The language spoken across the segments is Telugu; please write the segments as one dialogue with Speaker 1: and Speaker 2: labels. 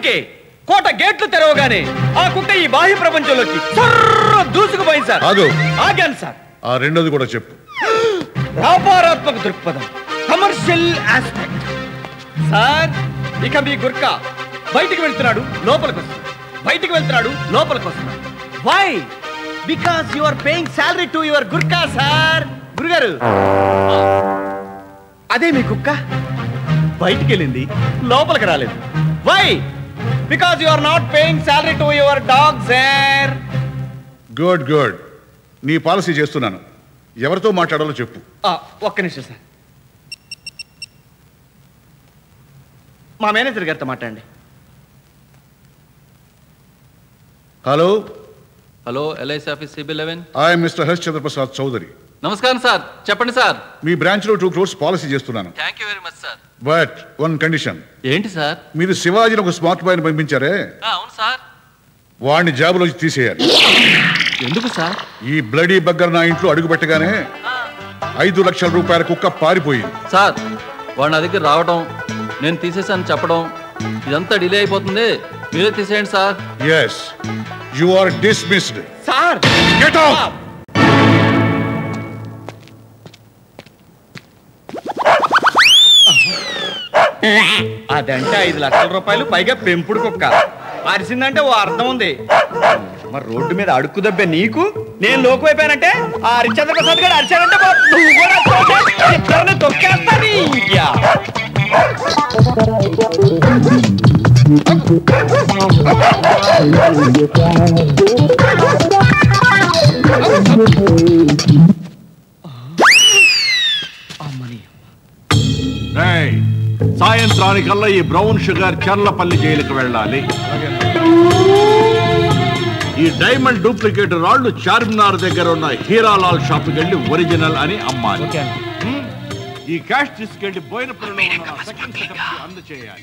Speaker 1: అందుకే కోట గేట్లు తెరవగానే ఆ కుక్క ఈ బాహ్య ప్రపంచంలోకి సర్ర దూసుకుపోయింది సార్
Speaker 2: ఆగు.
Speaker 1: ఆగాను సార్
Speaker 2: ఆ రెండోది కూడా చెప్పు
Speaker 1: వ్యాపారాత్మక దృక్పథం కమర్షియల్ ఆస్పెక్ట్ సార్ ఇక మీ గుర్క బయటికి వెళ్తున్నాడు లోపలికి వస్తున్నాడు బయటికి వెళ్తున్నాడు లోపలికి వస్తున్నాడు why because you are paying salary to your Gurkha sir గురుగారు అదే మీ కుక్క బయటికి వెళ్ళింది లోపలికి రాలేదు why because you are not paying salary to your dog sir
Speaker 2: good good నీ పాలసీ చేస్తున్నాను ఎవరితో మాట్లాడాలో చెప్పు
Speaker 1: ఒక్క నిమిషం సార్ మా మేనేజర్ గారితో మాట్లాడండి
Speaker 2: hello
Speaker 3: hello LIC office CB eleven
Speaker 2: I mister Harsh Chandraprasad Chaudhary
Speaker 3: నమస్కారం సార్ చెప్పండి సార్
Speaker 2: మీ బ్రాంచ్లో టూ క్రోర్స్ పాలసీ చేస్తున్నాను
Speaker 3: thank you very much sir
Speaker 2: but one condition
Speaker 3: ఏంటి సార్
Speaker 2: మీరు శివాజీని ఒక స్మార్ట్ బాయ్ని పంపించారే
Speaker 3: అవును సార్
Speaker 2: వాడిని జాబులోంచి తీసేయాలి
Speaker 3: ఎందుకు సార్
Speaker 2: ఈ బ్లడీ బగ్గర్ నా ఇంట్లో అడుగు పెట్టగానే ఐదు లక్షల రూపాయల కుక్క పారిపోయింది
Speaker 3: సార్ వాడు నా దగ్గర రావడం నేను తీసేసాను చెప్పడం ఇదంతా డిలే అయిపోతుంది మీరే తీసేయండి sir
Speaker 2: yes you are dismissed
Speaker 1: sir
Speaker 2: get out
Speaker 1: అదంటే ఐదు లక్షల రూపాయలు పైగా పెంపుడు కుక్క అరిసిందంటే ఓ అర్థం ఉంది మరి రోడ్డు మీద అడుక్కు దబ్బే నీకు నేను లోకు అయిపోయానంటే ఆ హరిచంద్ర ప్రసాద్ గారు అరిచాడంటే మరి నువ్వు కూడా అరిచావంటే ఇద్దరిని తొక్కేస్తాని యా.
Speaker 4: రేయ్, సాయంత్రానికల్లా ఈ బ్రౌన్ షుగర్ చర్లపల్లి జైలుకి వెళ్ళాలి ఈ డైమండ్ డూప్లికేట్ రాళ్ళు చార్మినార్ దగ్గర ఉన్న హీరాలాల్ షాప్కి వెళ్ళి ఒరిజినల్ అని అమ్మాలి హ్మ్? ఈ క్యాష్ తీసుకెళ్లి బోయినపల్లిలో ఉన్న నా సెకండ్ సెటప్ కి అందచేయాలి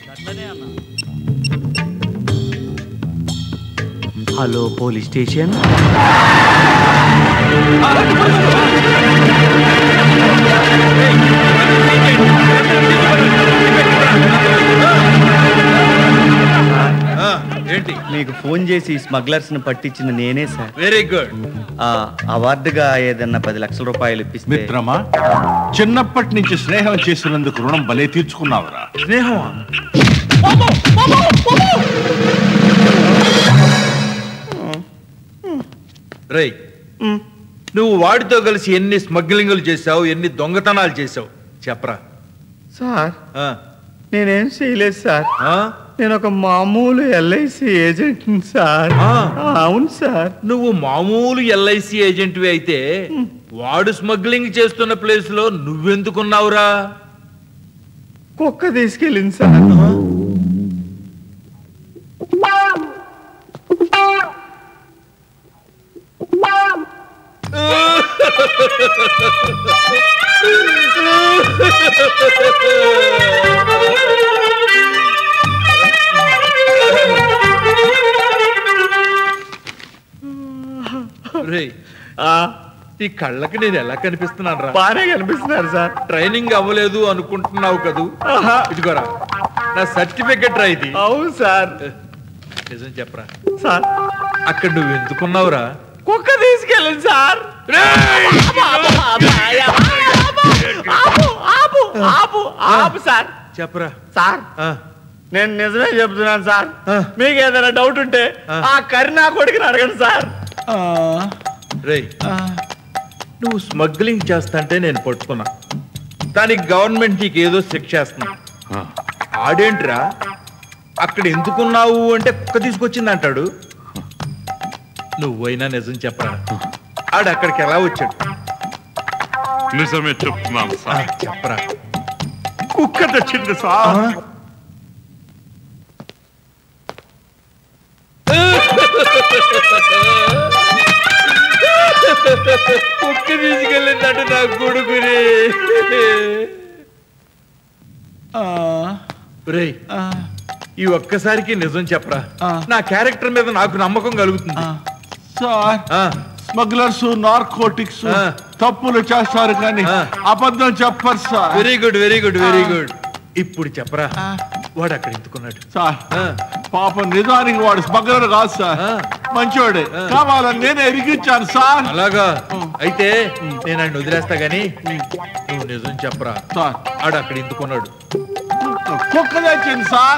Speaker 1: హలో పోలీస్ స్టేషన్
Speaker 3: ఏంటి
Speaker 1: మీకు ఫోన్ చేసి స్మగ్లర్స్ ని పట్టించిన నేనే సార్
Speaker 3: వెరీ గుడ్
Speaker 1: ఆ, అవార్డుగా ఏదన్నా పది లక్షల రూపాయలు ఇప్పిస్తే
Speaker 4: మిత్రమా చిన్నప్పటి నుంచి స్నేహం చేసినందుకు రుణం భలే తీర్చుకున్నావురా
Speaker 3: స్నేహమా
Speaker 5: రై నువ్వు వాడితో కలిసి ఎన్ని స్మగ్లింగ్లు చేసావు ఎన్ని దొంగతనాలు చేసావు చెప్పరా
Speaker 1: సార్
Speaker 5: ఆ,
Speaker 1: నేనేం చేయలేదు సార్
Speaker 5: ఆ?
Speaker 1: నేను ఒక మామూలు ఎల్ఐసి ఏజెంట్ సార్
Speaker 5: ఆ.
Speaker 1: అవును సార్
Speaker 5: నువ్వు మామూలు ఎల్ఐసి ఏజెంట్వి అయితే వాడు స్మగ్లింగ్ చేస్తున్న ప్లేస్ లో నువ్వెందుకున్నావురా
Speaker 1: కుక్క తీసుకెళ్ళింది సార్
Speaker 5: రేయ్ ఈ కళ్ళకి నేను ఎలా కనిపిస్తున్నాను రా
Speaker 1: బాగానే కనిపిస్తున్నారు సార్
Speaker 5: ట్రైనింగ్ అవ్వలేదు అనుకుంటున్నావు కదూ ఇదిగోరా నా సర్టిఫికెట్ రా ఇది
Speaker 1: అవును సార్
Speaker 5: నిజం చెప్పరా
Speaker 1: సార్
Speaker 5: అక్కడ నువ్వు ఎందుకున్నావురా
Speaker 1: కుక్క తీసుకెళ్ళింది సార్ ఆపు ఆపు ఆపు ఆపు సార్
Speaker 5: చెప్పరా
Speaker 1: సార్
Speaker 5: ఆ,
Speaker 1: నేను నిజమే చెప్తున్నాను సార్
Speaker 5: ఆ.
Speaker 1: మీకు ఏదైనా డౌట్ ఉంటే
Speaker 5: ఆ.
Speaker 1: ఆ కరీనా కొడుకుని అడగండి సార్
Speaker 5: రేయ్ నువ్వు స్మగ్లింగ్ చేస్తాంటే నేను పట్టుకున్నా దానికి గవర్నమెంట్ నీకు ఏదో శిక్ష వేస్తున్నా ఆడేంట్రా అక్కడ ఎందుకున్నావు అంటే కుక్క తీసుకొచ్చింది అంటాడు నువ్వైనా నిజం చెప్పరా ఆడు అక్కడికి ఎలా వచ్చాడు
Speaker 4: నిజమే చెప్తున్నాను
Speaker 5: ఆ, చెప్పరా
Speaker 4: కుక్క తెచ్చింది సార్
Speaker 5: కుక్క తీసుకెళ్ళిందంటే నా కొడుకుని రేయ్ ఈ ఒక్కసారికి నిజం చెప్పరా నా క్యారెక్టర్ మీద నాకు నమ్మకం కలుగుతుంది
Speaker 4: సార్
Speaker 5: ఆ,
Speaker 4: స్మగ్లర్స్ నార్కోటిక్స్
Speaker 5: ఆ.
Speaker 4: తప్పులు చేస్తారు కానీ
Speaker 5: ఆ.
Speaker 4: అబద్ధం చెప్పరు sir
Speaker 5: very good very good very good ఇప్పుడు చెప్పరా వాడు అక్కడ ఎందుకున్నాడు
Speaker 4: సార్
Speaker 5: ఆ,
Speaker 4: పాపం నిజానికి వాడు స్మగ్లర్ కాదు సార్ మంచివాడే కావాలని నేనే ఎరిగించాను సార్
Speaker 5: అలాగా అయితే నేను ఆయన వదిలేస్తా గాని నువ్వు నిజం చెప్పరా
Speaker 4: సార్
Speaker 5: ఆడు అక్కడ ఎందుకున్నాడు
Speaker 4: కుక్క తెచ్చింది సార్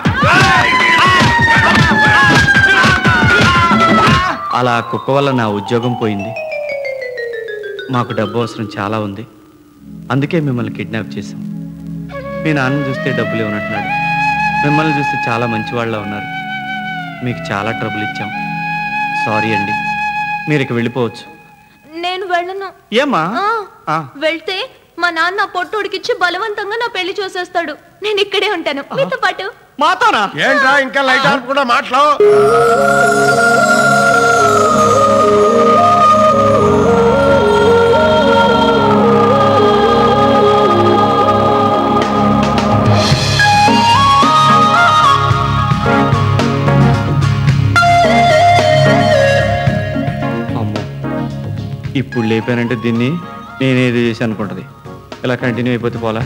Speaker 6: అలా కుక్క వల్ల నా ఉద్యోగం పోయింది మాకు డబ్బు అవసరం చాలా ఉంది అందుకే మిమ్మల్ని కిడ్నాప్ చేశాం మీ నాన్న చూస్తే డబ్బులు ఇవ్వనంటున్నాడు మిమ్మల్ని చూస్తే చాలా మంచివాళ్ళ ఉన్నారు మీకు చాలా ట్రబుల్ ఇచ్చాం సారీ అండి మీరు ఇక వెళ్ళిపోవచ్చు
Speaker 7: నేను వెళ్ళను
Speaker 6: ఏమ్మా
Speaker 7: ఆ,
Speaker 6: ఆ.
Speaker 7: వెళ్తే మా నాన్న పొట్టుడికిచ్చి బలవంతంగా నా పెళ్లి చూసేస్తాడు నేను ఇక్కడే ఉంటాను మీతో పాటు
Speaker 6: మాతోనా
Speaker 1: ఏంట్రా ఇంకా లైట్ ఆఫ్ కూడా మాటలు
Speaker 6: అమ్మో ఇప్పుడు లేపానంటే దీన్ని నేనేది చేసి అనుకుంటుంది ఇలా కంటిన్యూ అయిపోతే పోలా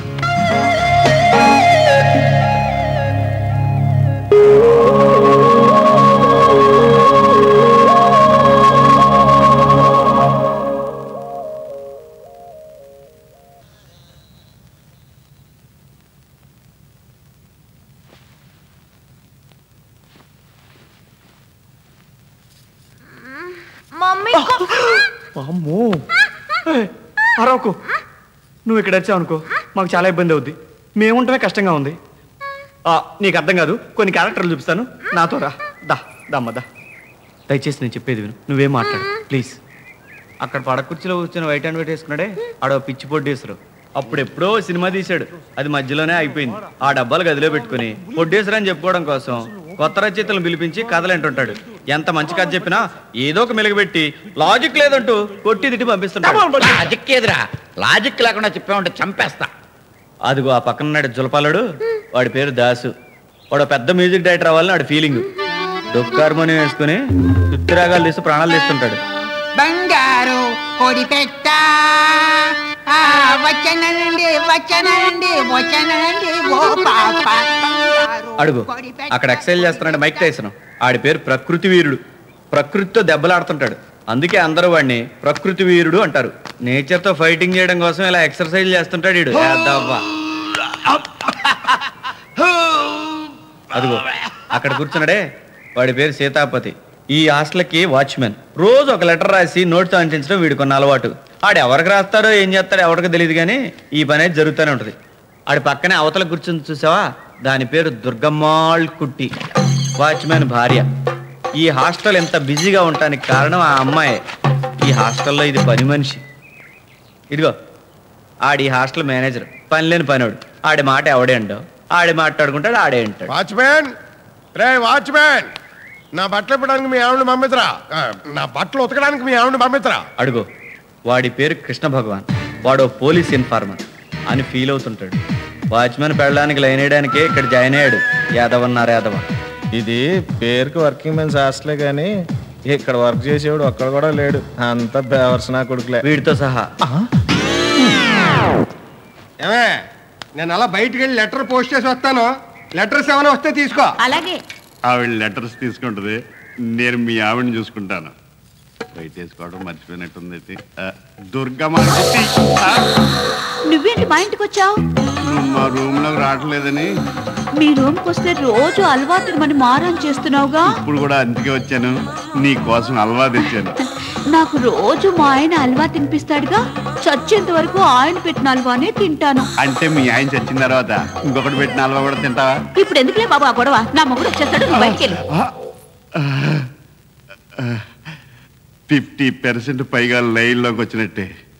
Speaker 7: మమ్మీ
Speaker 6: అమ్మో ఏయ్, అరవకు నువ్వు ఇక్కడ వచ్చావు అనుకో మాకు చాలా ఇబ్బంది అవుద్ది మేముంటమే కష్టంగా ఉంది ఆ, నీకు అర్థం కాదు కొన్ని క్యారెక్టర్లు చూపిస్తాను నాతో రా దా దమ్మ దా దయచేసి నేను చెప్పేది విను నువ్వేం మాట్లాడు ప్లీజ్ అక్కడ పడ కుర్చీలో కూర్చొని వైట్ అండ్ వైట్ వేసుకున్నాడే ఆడ ఓ పిచ్చి పొడ్డేసరు అప్పుడు ఎప్పుడో సినిమా తీశాడు అది మధ్యలోనే అయిపోయింది ఆ డబ్బాలు గదిలో పెట్టుకుని పొడ్డేసరు అని చెప్పుకోవడం కోసం కొత్త రచయితలను పిలిపించి కథలు అంటుంటాడు ఎంత మంచి కథ చెప్పినా ఏదో ఒక మెలుగుపెట్టి లాజిక్ లేదంటూ కొట్టి తిట్టి పంపిస్తుంటాడు
Speaker 8: లాజిక్ ఎదురా లాజిక్ లేకుండా చెప్పామంటే చంపేస్తా
Speaker 6: అదిగో ఆ పక్కన ఉన్నాడు జులపాలుడు వాడి పేరు దాసు వాడు పెద్ద మ్యూజిక్ డైరెక్టర్ అవ్వాలని వాడి ఫీలింగ్ డొక్కు హార్మోనియం వేసుకుని తుత్తిరాగాలు తీస్తూ ప్రాణాలు తీస్తుంటాడు
Speaker 9: బంగారు కొడి పెట్ట ఆ, వచ్చనండి వచ్చనండి వచ్చనండి ఓ పాప బంగారు
Speaker 6: అడుగు
Speaker 9: కొడి పెట్ట.
Speaker 6: అక్కడ ఎక్సైజ్ చేస్తున్నాడు మైక్ టైసన్ ఆడి పేరు ప్రకృతి వీరుడు ప్రకృతితో దెబ్బలాడుతుంటాడు అందుకే అందరూ వాడిని ప్రకృతి వీరుడు అంటారు నేచర్ తో ఫైటింగ్ చేయడం కోసం ఇలా ఎక్సర్సైజ్ చేస్తుంటాడు వీడు ఏద్దవ్వ. అదిగో అక్కడ కూర్చున్నాడే వాడి పేరు సీతాపతి ఈ హాస్టల్కి వాచ్మెన్ రోజు ఒక లెటర్ రాసి నోట్తో అంటించడం వీడి కొన్ని అలవాటు ఆడు ఎవరికి రాస్తారో ఏం చేస్తారో ఎవరికి తెలియదు కానీ ఈ పని అయితే జరుగుతూనే ఉంటుంది ఆడి పక్కనే అవతల కూర్చుని చూసావా దాని పేరు దుర్గమ్మాళ్ కుట్టి వాచ్మెన్ భార్య ఈ హాస్టల్ ఎంత బిజీగా ఉండటానికి కారణం ఆ అమ్మాయే ఈ హాస్టల్లో ఇది పని మనిషి ఇదిగో ఆడి హాస్టల్ మేనేజర్ పని లేని పనివాడు ఆడి మాట ఎవడే అంటావు ఆడి మాట్లాడుకుంటాడు ఆడే అంటాడు
Speaker 1: వాచ్మ్యాన్ రే వాచ్మ్యాన్ నా బట్టలు ఇప్పడానికి మీ ఆవిడ పంపితరా ఆ, నా బట్టలు ఉతకడానికి మీ ఆవిడ పంపితరా
Speaker 6: అడుగు వాడి పేరు కృష్ణ భగవాన్ వాడు ఓ పోలీస్ ఇన్ఫార్మర్ అని ఫీల్ అవుతుంటాడు వాచ్మెన్ పెళ్ళడానికి లైన్ వేయడానికే ఇక్కడ జాయిన్ అయ్యాడు యాదవ్ అన్నారు యాదవ
Speaker 10: ఇది పేరుకి వర్కింగ్ మెన్స్ హాస్టలే కానీ ఇక్కడ వర్క్ చేసేవాడు ఒక్కడ కూడా లేడు అంత బేవర్స్ నా కొడుకులే
Speaker 6: వీడితో సహా
Speaker 1: ఏమే నేను అలా బయటికి వెళ్ళి లెటర్ పోస్ట్ చేసి వస్తాను లెటర్స్ ఏమైనా వస్తే తీసుకో
Speaker 9: అలాగే
Speaker 4: ఆవిడ లెటర్స్ తీసుకుంటది నేను మీ ఆవిడని చూసుకుంటాను బయట వేసుకోవడం మర్చిపోయినట్టుంది ఇది. ఆ, దుర్గమ్మ కుట్టి. ఆ,
Speaker 7: నువ్వేంటి మా ఇంటికి వచ్చావు
Speaker 4: నువ్వు మా రూమ్ లోకి రావట్లేదని
Speaker 7: మీ రూమ్ కి వస్తే రోజు అలవాటు మన మారం చేస్తున్నావుగా
Speaker 4: ఇప్పుడు కూడా అందుకే వచ్చాను నీ కోసం హల్వా తెచ్చాను
Speaker 7: నాకు రోజు మా ఆయన అల్వా తినిపిస్తాడుగా చచ్చేంత వరకు ఆయన పెట్టిన అల్వానే తింటాను
Speaker 4: అంటే మీ ఆయన చచ్చిన తర్వాత ఇంకొకటి పెట్టిన హల్వా కూడా తింటావా
Speaker 7: ఇప్పుడు ఎందుకులే బాబు ఆ గొడవ నా మొగుడు వచ్చేస్తాడు నువ్వు బయటికి వెళ్ళు
Speaker 4: ఫిఫ్టీ పర్సెంట్ పైగా లైన్లోకి వచ్చినట్టే